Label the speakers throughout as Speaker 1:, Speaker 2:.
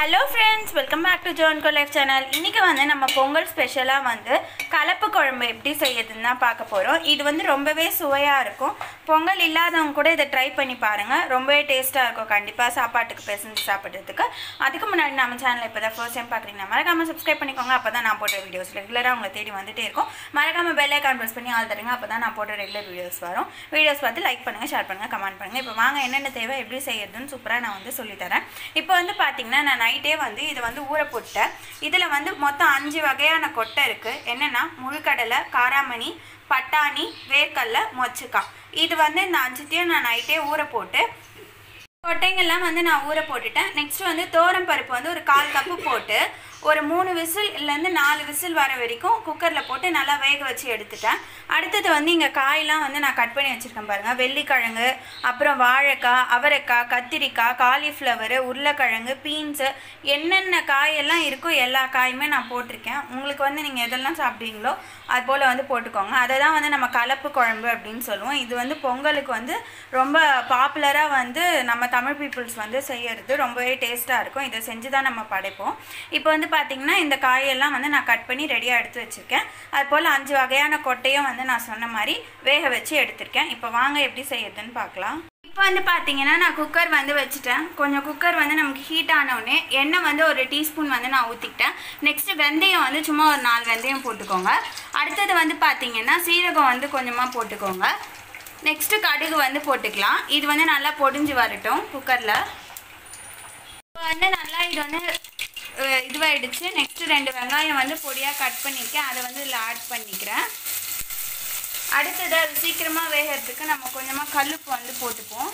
Speaker 1: hello friends welcome back to ஜோன்கோ life channel இன்றைக்கி வந்து நம்ம பொங்கல் ஸ்பெஷலாக வந்து கலப்பு குழம்பு எப்படி செய்யறதுன்னு தான் பார்க்க போகிறோம் இது வந்து ரொம்பவே சுவையாக இருக்கும் பொங்கல் இல்லாதவங்க கூட இதை ட்ரை பண்ணி பாருங்கள் ரொம்பவே டேஸ்ட்டாக இருக்கும் கண்டிப்பாக சாப்பாட்டுக்கு பிசைஞ்சு சாப்பிட்றதுக்கு அதுக்கு முன்னாடி நம்ம சேனல் இப்போ தான் ஃபர்ஸ்ட் டைம் பார்க்குறீங்கன்னா மறக்காமல் சப்ஸ்கிரைப் பண்ணிக்கோங்க அப்போ தான் நான் போடுற வீடியோஸ் ரெகுலராக உங்களை தேடி வந்துட்டே இருக்கும் மறக்காமல் பெல் ஐக்கான் ப்ரெஸ் பண்ணி ஆள் தருங்க அப்போ தான் நான் போடுற ரெகுலர் வீடியோஸ் வரும் வீடியோஸ் பார்த்து லைக் பண்ணுங்கள் ஷேர் பண்ணுங்கள் கமெண்ட் பண்ணுங்கள் இப்போ வாங்க என்னென்ன தேவை எப்படி செய்யறதுன்னு சூப்பராக நான் வந்து சொல்லித்தரேன் இப்போ வந்து பார்த்தீங்கன்னா நான் நைட்டே வந்து இதை வந்து ஊற போட்டேன் இதில் வந்து மொத்தம் அஞ்சு வகையான கொட்டை இருக்குது என்னென்னா முழுக்கடலை காராமணி பட்டாணி வேர்க்கடலை மொச்சக்காய் இது வந்து இந்த அஞ்சுத்தையும் நான் நைட்டே ஊற போட்டு கொட்டைங்கெல்லாம் வந்து நான் ஊற போட்டுட்டேன் நெக்ஸ்ட் வந்து தோரம் பருப்பு வந்து ஒரு கால் கப்பு போட்டு ஒரு மூணு விசில் இல்லைருந்து நாலு விசில் வர வரைக்கும் குக்கரில் போட்டு நல்லா வேக வச்சு எடுத்துட்டேன் அடுத்தது வந்து இங்கே காயெல்லாம் வந்து நான் கட் பண்ணி வச்சுருக்கேன் பாருங்கள் வெள்ளிக்கிழங்கு அப்புறம் வாழைக்காய் அவரைக்காய் கத்திரிக்காய் காலிஃப்ளவரு உருளைக்கிழங்கு பீன்ஸு என்னென்ன காயெல்லாம் இருக்கோ எல்லா காயுமே நான் போட்டிருக்கேன் உங்களுக்கு வந்து நீங்கள் எதெல்லாம் சாப்பிடுவீங்களோ அது போல் வந்து போட்டுக்கோங்க அதை தான் வந்து நம்ம கலப்பு குழம்பு அப்படின்னு சொல்லுவோம் இது வந்து பொங்கலுக்கு வந்து ரொம்ப பாப்புலராக வந்து நம்ம தமிழ் பீப்புள்ஸ் வந்து செய்யறது ரொம்பவே டேஸ்ட்டாக இருக்கும் இதை செஞ்சு தான் நம்ம படைப்போம் இப்போ வந்து பார்த்திங்கன்னா இந்த காயெல்லாம் வந்து நான் கட் பண்ணி ரெடியாக எடுத்து வச்சுருக்கேன் அது போல் அஞ்சு வகையான கொட்டையும் வந்து நான் சொன்ன மாதிரி வேக வச்சு எடுத்திருக்கேன் இப்போ வாங்க எப்படி செய்யறதுன்னு பார்க்கலாம் இப்போ வந்து பார்த்தீங்கன்னா நான் குக்கர் வந்து வச்சுட்டேன் கொஞ்சம் குக்கர் வந்து நமக்கு ஹீட் ஆனவுடனே எண்ணெய் வந்து ஒரு டீஸ்பூன் வந்து நான் ஊற்றிக்கிட்டேன் நெக்ஸ்ட்டு வெந்தயம் வந்து சும்மா ஒரு நாலு வெந்தயம் போட்டுக்கோங்க அடுத்தது வந்து பார்த்தீங்கன்னா சீரகம் வந்து கொஞ்சமாக போட்டுக்கோங்க நெக்ஸ்ட்டு கடுகு வந்து போட்டுக்கலாம் இது வந்து நல்லா பொடிஞ்சு வரட்டும் குக்கரில் இப்போ வந்து நல்லா இது வந்து அஹ், இதுவாயிடுச்சு நெக்ஸ்ட்டு ரெண்டு வெங்காயம் வந்து பொடியாக கட் பண்ணியிருக்கேன் அதை வந்து இதில் ஆட் பண்ணிக்கிறேன் அடுத்தது அது சீக்கிரமாக வேகிறதுக்கு நம்ம கொஞ்சமாக கல்லுப்பு வந்து போட்டுப்போம்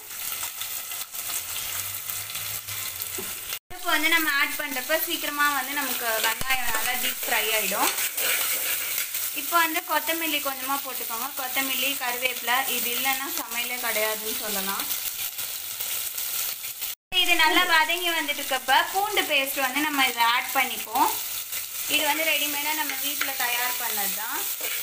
Speaker 1: கல்லுப்பு வந்து நம்ம ஆட் பண்ணுறப்ப சீக்கிரமாக வந்து நமக்கு வெங்காயம் நல்லா டீப் ஃப்ரை ஆகிடும் இப்போ வந்து கொத்தமல்லி கொஞ்சமாக போட்டுக்கோங்க கொத்தமல்லி கருவேப்பிலை இது இல்லைன்னா சமையலே கிடையாதுன்னு சொல்லலாம் இது நல்லா வதங்கி வந்துட்டு இருக்கப்ப பூண்டு பேஸ்ட் வந்து நம்ம இதை ஆட் பண்ணிப்போம் இது வந்து ரெடிமேடாக நம்ம வீட்டில் தயார் பண்ணது தான்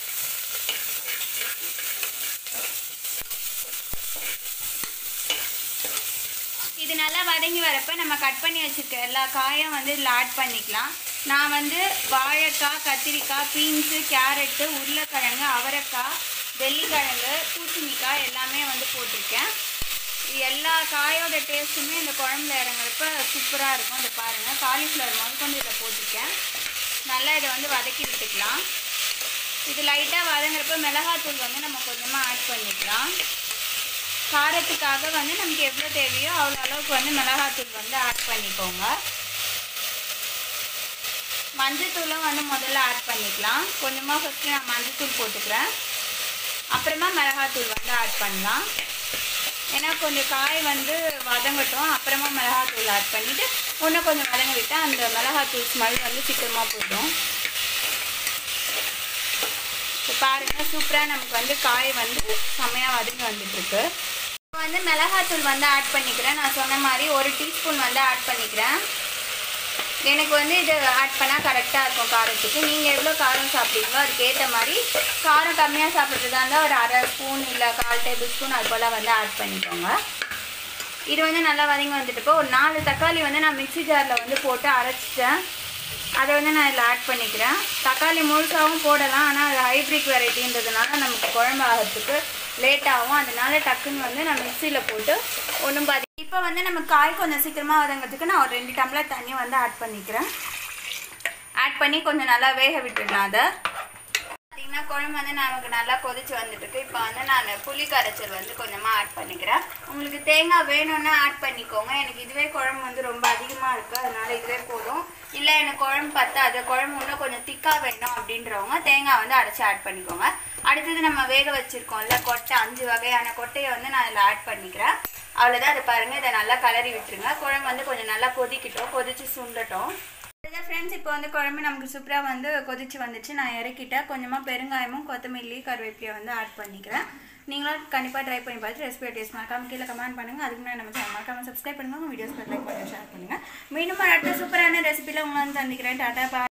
Speaker 1: இது நல்லா வதங்கி வரப்ப நம்ம கட் பண்ணி வச்சுருக்க எல்லா காயும் வந்து இதில் ஆட் பண்ணிக்கலாம் நான் வந்து வாழைக்காய் கத்திரிக்காய் பீன்ஸு கேரட்டு உருளைக்கிழங்கு அவரைக்காய் வெள்ளிக்கிழங்கு பூசணிக்காய் எல்லாமே வந்து போட்டிருக்கேன் இது எல்லா காயோட டேஸ்ட்டுமே இந்த குழம்புல இறங்குறப்ப சூப்பராக இருக்கும் இதை பாருங்கள் காலிஃப்ளவர் முதல் கொண்டு இதில் போட்டிருக்கேன் நல்லா இதை வந்து வதக்கி விட்டுக்கலாம் இது லைட்டாக வதங்குறப்ப மிளகாத்தூள் வந்து நம்ம கொஞ்சமாக ஆட் பண்ணிக்கலாம் காரத்துக்காக வந்து நமக்கு எவ்வளோ தேவையோ அவ்வளோ அளவுக்கு வந்து மிளகாத்தூள் வந்து ஆட் பண்ணிக்கோங்க மஞ்சத்தூளும் வந்து முதல்ல ஆட் பண்ணிக்கலாம் கொஞ்சமாக ஃபஸ்ட்டு நான் மஞ்சத்தூள் போட்டுக்கிறேன் அப்புறமா மிளகாத்தூள் வந்து ஆட் பண்ணலாம் ஏன்னா கொஞ்சம் காய் வந்து வதங்கட்டும் அப்புறமா மிளகாத்தூள் ஆட் பண்ணிவிட்டு இன்னும் கொஞ்சம் வதங்க விட்டால் அந்த மிளகாத்தூள் ஸ்மெல் வந்து சீக்கிரமாக போயிடும் இப்போ பாருங்கள் சூப்பராக நமக்கு வந்து காய் வந்து செம்மையாக வதங்கி வந்துட்டுருக்கு இப்போ வந்து மிளகாத்தூள் வந்து ஆட் பண்ணிக்கிறேன் நான் சொன்ன மாதிரி ஒரு டீஸ்பூன் வந்து ஆட் பண்ணிக்கிறேன் எனக்கு வந்து இது ஆட் பண்ணால் கரெக்டாக இருக்கும் காரத்துக்கு நீங்கள் எவ்வளோ காரம் சாப்பிட்றீங்களோ அதுக்கு ஏற்ற மாதிரி காரம் கம்மியாக சாப்பிட்றதா இருந்தால் ஒரு அரை ஸ்பூன் இல்லை கால் டேபிள் ஸ்பூன் அது போல் வந்து ஆட் பண்ணிக்கோங்க இது வந்து நல்லா வதங்கி வந்துட்டு இப்போ ஒரு நாலு தக்காளி வந்து நான் மிக்ஸி ஜாரில் வந்து போட்டு அரைச்சிட்டேன் அதை வந்து நான் இதில் ஆட் பண்ணிக்கிறேன் தக்காளி முழுசாகவும் போடலாம் ஆனால் அது ஹைப்ரிட் வெரைட்டின்றதுனால நமக்கு குழம்பு ஆகிறதுக்கு லேட் ஆகும் அதனால டக்குன்னு வந்து நான் மிக்சியில் போட்டு ஒன்றும் பாதி இப்போ வந்து நம்ம காய் கொஞ்சம் சீக்கிரமாக வதங்கிறதுக்கு நான் ஒரு ரெண்டு டம்ளர் தண்ணி வந்து ஆட் பண்ணிக்கிறேன் ஆட் பண்ணி கொஞ்சம் நல்லா வேக விட்டுடலாம் அதை பார்த்தீங்கன்னா குழம்பு வந்து நமக்கு நல்லா கொதிச்சு வந்துட்டுருக்கு இப்போ வந்து நான் புளி கரைச்சல் வந்து கொஞ்சமாக ஆட் பண்ணிக்கிறேன் உங்களுக்கு தேங்காய் வேணும்னா ஆட் பண்ணிக்கோங்க எனக்கு இதுவே குழம்பு வந்து ரொம்ப அதிகமாக இருக்குது அதனால இதுவே போதும் இல்லை எனக்கு குழம்பு பத்தாது குழம்பு இன்னும் கொஞ்சம் திக்காக வேணும் அப்படின்றவங்க தேங்காய் வந்து அரைச்சி ஆட் பண்ணிக்கோங்க அடுத்தது நம்ம வேக வச்சுருக்கோம்ல கொட்டை அஞ்சு வகையான கொட்டையை வந்து நான் இதில் ஆட் பண்ணிக்கிறேன் அவ்வளோதான் அதை பாருங்கள் இதை நல்லா கலரி விட்டுருங்க குழம்பு வந்து கொஞ்சம் நல்லா கொதிக்கிட்டோம் கொதிச்சு சுண்டட்டும் அதுதான் ஃப்ரெண்ட்ஸ் இப்போ வந்து குழம்பு நமக்கு சூப்பராக வந்து கொதிச்சு வந்துச்சு நான் இறக்கிட்டேன் கொஞ்சமாக பெருங்காயமும் கொத்தமல்லி கருவேப்பிலையை வந்து ஆட் பண்ணிக்கிறேன் நீங்களும் கண்டிப்பாக ட்ரை பண்ணி பார்த்து ரெசிபியை டேஸ்ட் மறக்காம கீழே கமெண்ட் பண்ணுங்கள் அதுக்கு முன்னாடி நம்ம சேனல் மறக்காம சப்ஸ்கிரைப் பண்ணுங்கள் வீடியோஸ் லைக் பண்ணி ஷேர் பண்ணுங்கள் மீண்டும் அடுத்த சூப்பரான ரெசிபியில் உங்களை வந்து சந்திக்கிறேன் டாட்டா பா